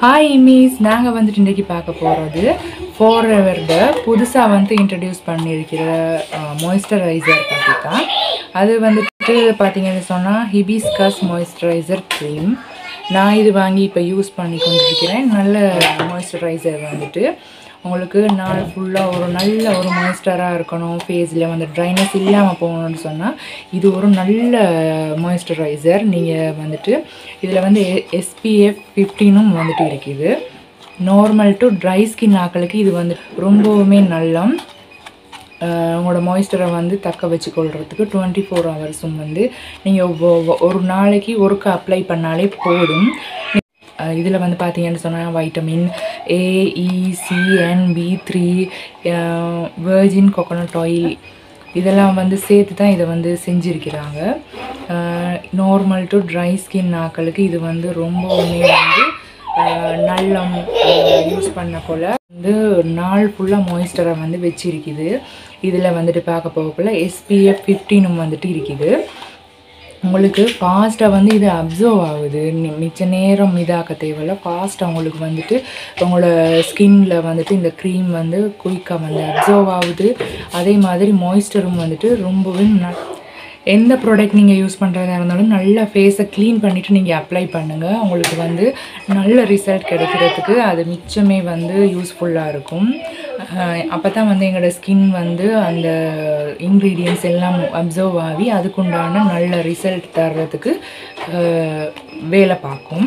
hi இமீஸ் நாங்கள் வந்துட்டு இன்றைக்கி பார்க்க போகிறது ஃபார்எவர்ட புதுசாக வந்து இன்ட்ரடியூஸ் பண்ணியிருக்கிற மாய்ஸ்சரைசர் பற்றி தான் அது வந்துட்டு பார்த்தீங்கன்னு சொன்னால் ஹிபிஸ்கஸ் மாய்ஸ்சரைசர் க்ரீம் நான் இது வாங்கி இப்போ யூஸ் பண்ணி கொண்டிருக்கிறேன் நல்ல மாய்ஸ்சரைசர் வந்துட்டு உங்களுக்கு நாள் ஃபுல்லாக ஒரு நல்ல ஒரு மாய்ஸ்டராக இருக்கணும் ஃபேஸில் வந்து ட்ரைனஸ் இல்லாமல் போகணும்னு சொன்னால் இது ஒரு நல்ல மாய்ஸ்சரைசர் நீங்கள் வந்துட்டு இதில் வந்து எஸ்பிஎஃப் ஃபிஃப்டீனும் வந்துட்டு இருக்குது நார்மல் டு ட்ரை ஸ்கின் ஆக்களுக்கு இது வந்து ரொம்பவுமே நல்ல ஆஹ் உங்களோட மாய்ஸ்டரை வந்து தக்க வச்சுக்கொள்கிறதுக்கு டுவெண்ட்டி ஃபோர் ஹவர்ஸும் வந்து நீங்கள் ஒரு நாளைக்கு ஒருக்க அப்ளை பண்ணாலே போதும் இதில் வந்து பார்த்தீங்கன்னு சொன்னால் vitamin A E C and B three virgin coconut oil இதெல்லாம் வந்து சேர்த்து தான் இதை வந்து செஞ்சுருக்கிறாங்க நார்மல் டு ட்ரை ஸ்கின் ஆக்களுக்கு இது வந்து ரொம்பவுமே வந்து ஆஹ் நல்லம் யூஸ் பண்ண போல் வந்து நாள் ஃபுல்லாக மாய்ஸ்டரை வந்து வச்சிருக்குது இதில் வந்துட்டு பார்க்க போகக்குள்ள எஸ்பிஎஃப் ஃபிஃப்டீனும் வந்துட்டு இருக்குது உங்களுக்கு ஃபாஸ்ட்டாக வந்து இது அப்சர்வ் ஆகுது நி- மிச்ச நேரம் இதாக்க தேவையில்ல ஃபாஸ்ட்டாக உங்களுக்கு வந்துட்டு உங்களோட ஸ்கின்ல வந்துட்டு இந்த க்ரீம் வந்து குயிக்காக வந்து அப்சர்வ் ஆகுது அதே மாதிரி மாய்ஸ்டரும் வந்துட்டு ரொம்பவே ந எந்த ப்ராடக்ட் நீங்கள் யூஸ் பண்ணுறதா இருந்தாலும் நல்லா ஃபேஸை க்ளீன் பண்ணிவிட்டு நீங்கள் அப்ளை பண்ணுங்கள் உங்களுக்கு வந்து நல்ல ரிசல்ட் கிடைக்கிறதுக்கு அது மிச்சமே வந்து யூஸ்ஃபுல்லாக இருக்கும் அப்போ தான் வந்து எங்களோட ஸ்கின் வந்து அந்த இன்க்ரீடியன்ஸ் எல்லாம் அப்சர்வ் ஆகி அதுக்குண்டான நல்ல ரிசல்ட் தர்றதுக்கு அஹ், வேலை பார்க்கும்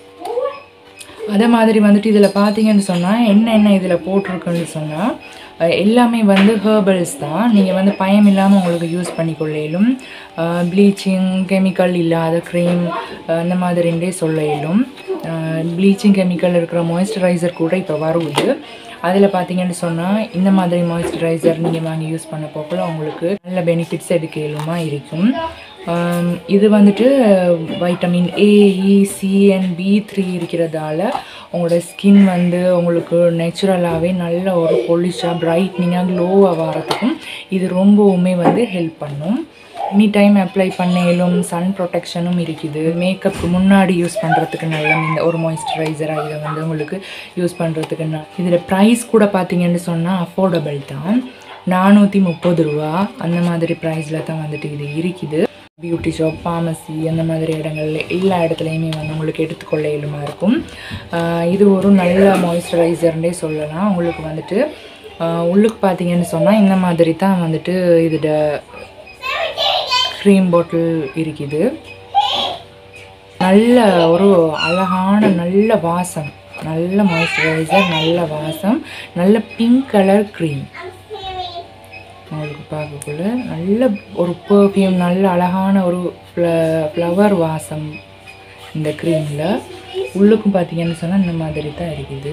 அதே மாதிரி வந்துட்டு இதில் பார்த்தீங்கன்னு சொன்னால் என்னென்ன இதில் போட்டிருக்குன்னு சொன்னால் அஹ் எல்லாமே வந்து ஹேர்பல்ஸ் தான் நீங்கள் வந்து பயம் இல்லாமல் உங்களுக்கு யூஸ் பண்ணிக்கொள்ளையிலும் ப்ளீச்சிங் கெமிக்கல் இல்லாத க்ரீம் அந்த மாதிரின்றே சொல்ல இயலும் ப்ளீச்சிங் கெமிக்கல் இருக்கிற மாய்ஸ்சரைசர் கூட இப்போ வருது அதில் பார்த்தீங்கன்னு சொன்னால் இந்த மாதிரி மாய்ஸ்சரைசர் நீங்கள் வாங்கி யூஸ் பண்ண போக்குள்ள உங்களுக்கு நல்ல பெனிஃபிட்ஸ் எடுக்க இயலுமா இருக்கும் ஆம், இது வந்துட்டு vitamin A E C and B three இருக்கிறதால உங்களோட ஸ்கின் வந்து உங்களுக்கு நேச்சுரலாகவே நல்ல ஒரு பொலிஷாக பிரைட்னிங்காக க்ளோவாக வரதுக்கும் இது ரொம்பவுமே வந்து ஹெல்ப் பண்ணும் எனி டைம் அப்ளை பண்ணேலும் சன் ப்ரொடெக்ஷனும் இருக்குது மேக்கப்புக்கு முன்னாடி யூஸ் பண்ணுறதுக்கு நல்ல இந்த ஒரு மாய்ஸ்சரைசராக இதை வந்து உங்களுக்கு யூஸ் பண்ணுறதுக்கு ந இதில் ப்ரைஸ் கூட பார்த்தீங்கன்னு சொன்னால் அஃபோர்டபுள் தான் நானூற்றி முப்பது ரூபா அந்த மாதிரி ப்ரைஸில் தான் வந்துட்டு இது இருக்குது பியூட்டி ஷாப் ஃபார்மசி அந்த மாதிரி இடங்கள்ல எல்லா இடத்துலையுமே வந்து உங்களுக்கு எடுத்துக்கொள்ள இயலுமா இருக்கும் ஆஹ் இது ஒரு நல்ல மாய்ஸ்சரைசர்னே சொல்லலாம் உங்களுக்கு வந்துட்டு ஆஹ் உள்ளுக்கு பார்த்தீங்கன்னு சொன்னால் இந்த மாதிரி தான் வந்துட்டு இதோட க்ரீம் பாட்டில் இருக்குது நல்ல ஒரு அழகான நல்ல வாசம் நல்ல மாய்ஸ்சரைசர் நல்ல வாசம் நல்ல பிங்க் கலர் க்ரீம் உங்களுக்கு பார்க்கக்குள்ள நல்ல ஒரு பர்ஃப்யூம் நல்ல அழகான ஒரு ஃப்ளவர் வாசம் இந்த க்ரீமில் உள்ளுக்கும் பார்த்தீங்கன்னு சொன்னால் இந்த மாதிரி தான் இருக்குது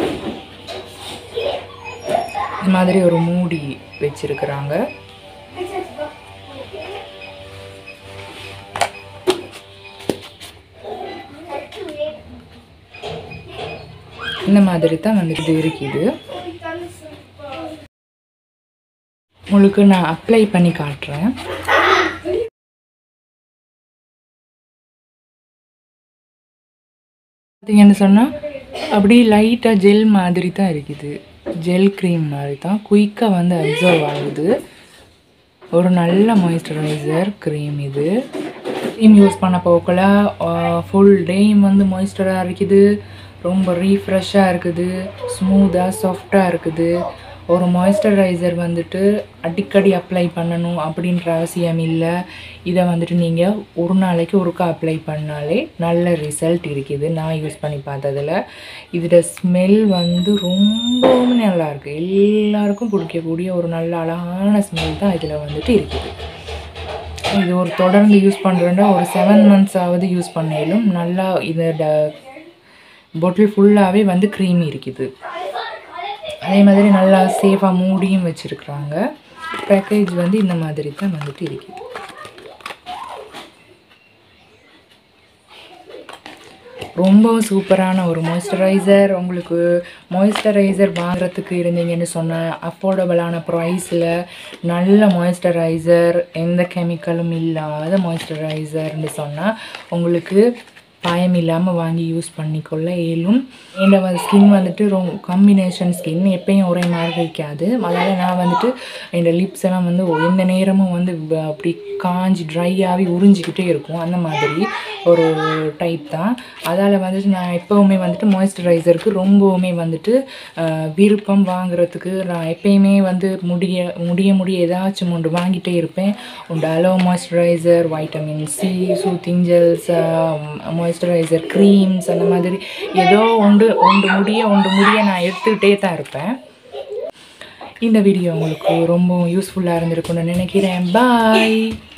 இந்த மாதிரி ஒரு மூடி வச்சிருக்கிறாங்க இந்த மாதிரி தான் வந்து இது இருக்குது உங்களுக்கு நான் அப்ளை பண்ணி காட்டுறேன் பார்த்தீங்கன்னு சொன்னால் அப்படியே லைட்டாக ஜெல் மாதிரி தான் இருக்குது ஜெல் க்ரீம் மாதிரி தான் குயிக்காக வந்து அப்சர்வ் ஆகுது ஒரு நல்ல மாய்ஸ்சரைசர் க்ரீம் இது க்ரீம் யூஸ் பண்ண போக்கல ஃபுல் டேயும் வந்து மாய்ஸ்சராக இருக்குது ரொம்ப ரீஃப்ரெஷ்ஷாக இருக்குது ஸ்மூத்தாக சாஃப்டாக இருக்குது ஒரு மாய்ஸ்சரைசர் வந்துட்டு அடிக்கடி அப்ளை பண்ணணும் அப்படின்ற அவசியம் இல்லை இதை வந்துட்டு நீங்கள் ஒரு நாளைக்கு ஒருக்கா அப்ளை பண்ணாலே நல்ல ரிசல்ட் இருக்குது நான் யூஸ் பண்ணி பார்த்ததில் இதோட ஸ்மெல் வந்து ரொம்பவும் நல்லா இருக்குது எல்லாருக்கும் பிடிக்கக்கூடிய ஒரு நல்ல அழகான ஸ்மெல் தான் இதில் வந்துட்டு இருக்குது இது ஒரு தொடர்ந்து யூஸ் பண்ணுறேன்னா ஒரு செவன் மந்த்ஸ் ஆவது யூஸ் பண்ணாலும் நல்லா இதோட பொட்டில் ஃபுல்லாகவே வந்து க்ரீமி இருக்குது அதே மாதிரி நல்லா சேஃபாக மூடியும் வச்சுருக்குறாங்க பேக்கேஜ் வந்து இந்த மாதிரி தான் வந்துட்டு இருக்குது ரொம்பவும் சூப்பரான ஒரு மாய்ஸ்சரைசர் உங்களுக்கு மாய்ஸ்சரைசர் வாங்குறதுக்கு இருந்தீங்கன்னு சொன்ன அஃபோர்டபுளான ப்ரைஸில் நல்ல மாய்ஸ்சரைசர் எந்த கெமிக்கலும் இல்லாத மாய்ஸ்சரைசர்னு சொன்னால் உங்களுக்கு பயம் இல்லாமல் வாங்கி யூஸ் பண்ணிக்கொள்ள இயலும் என்னோட ஸ்கின் வந்துட்டு ரொம்ப காம்பினேஷன் ஸ்கின் எப்பயும் ஒரே மாதிரி இருக்காது அதனால் நான் வந்துட்டு என்னோட லிப்ஸ் எல்லாம் வந்து எந்த நேரமும் வந்து வ- அப்படி காஞ்சி ட்ரை ஆகி உறிஞ்சிக்கிட்டே இருக்கும் அந்த மாதிரி ஒரு டைப் தான் அதால் வந்துட்டு நான் எப்போவுமே வந்துட்டு மாய்ஸ்சரைசருக்கு ரொம்பவுமே வந்துட்டு அஹ், விருப்பம் வாங்குறதுக்கு நான் எப்பயுமே வந்து முடிய முடிய முடிய ஏதாச்சும் ஒன்று வாங்கிட்டே இருப்பேன் உண்டு aloe moisturiser vitamin C soothing gels moisturiser creams அந்த மாதிரி ஏதோ ஒன்று ஒன்று முடிய ஒன்று முடிய நான் எடுத்துக்கிட்டே தான் இருப்பேன் இந்த வீடியோ உங்களுக்கு ரொம்ப யூஸ்ஃபுல்லாக இருந்திருக்கும்னு நினைக்கிறேன் பாய்